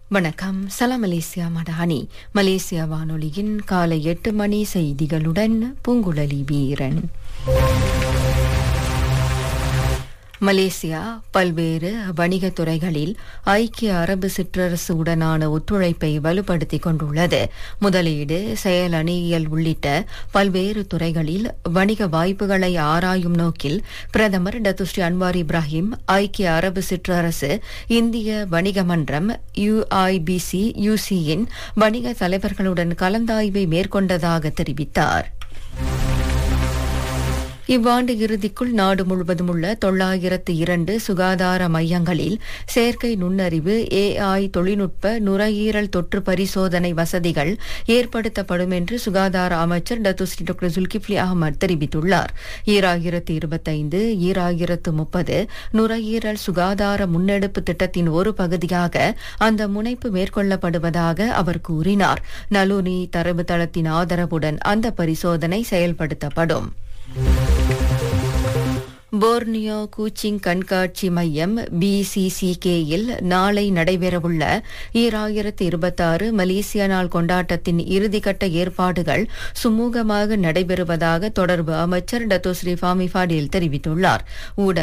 வணக்கம் சலாம் Malaysia Madani Malaysia வானொலியின் காலை எட்டு மணி செய்திகளுடன் பூங்குழலி வீரன் மலேசியா பல்வேறு வணிகத் துறைகளில் ஐக்கிய அரபு சிற்றரசுடனான ஒத்துழைப்பை வலுப்படுத்திக் கொண்டுள்ளது முதலீடு செயல் அணியியல் உள்ளிட்ட பல்வேறு துறைகளில் வணிக வாய்ப்புகளை ஆராயும் நோக்கில் பிரதமர் டத்துஸ்ரீ அன்வார் இப்ராஹிம் ஐக்கிய அரபு சிற்றரசு இந்திய வணிக மன்றம் யுஐபிசி யுசியின் வணிக தலைவர்களுடன் கலந்தாய்வை மேற்கொண்டதாக தெரிவித்தார் இவ்வாண்டு இறுதிக்குள் நாடு முழுவதும் உள்ள தொள்ளாயிரத்து இரண்டு சுகாதார மையங்களில் செயற்கை நுண்ணறிவு ஏஐ தொழில்நுட்ப நுரையீரல் தொற்று பரிசோதனை வசதிகள் ஏற்படுத்தப்படும் என்று சுகாதார அமைச்சர் டத்துஸ்ரீ டாக்டர் ஜுல்கிப்லி அகமது தெரிவித்துள்ளார் ஈராயிரத்து இருபத்தைந்து ஈராயிரத்து முப்பது நுரையீரல் சுகாதார முன்னெடுப்பு திட்டத்தின் ஒரு பகுதியாக அந்த முனைப்பு மேற்கொள்ளப்படுவதாக அவர் கூறினார் நலுனி தரவுத்தளத்தின் ஆதரவுடன் அந்த பரிசோதனை செயல்படுத்தப்படும் போர்னியோ கூச்சிங் கண்காட்சி மையம் பிசிசிகேயில் நாளை நடைபெறவுள்ள ஈராயிரத்து இருபத்தாறு மலேசிய நாள் கொண்டாட்டத்தின் இறுதிக்கட்ட ஏற்பாடுகள் சுமூகமாக நடைபெறுவதாக தொடர்பு அமைச்சர் டத்தோஸ்ரீ ஃபாமி ஃபாடில் தெரிவித்துள்ளார் ஊடக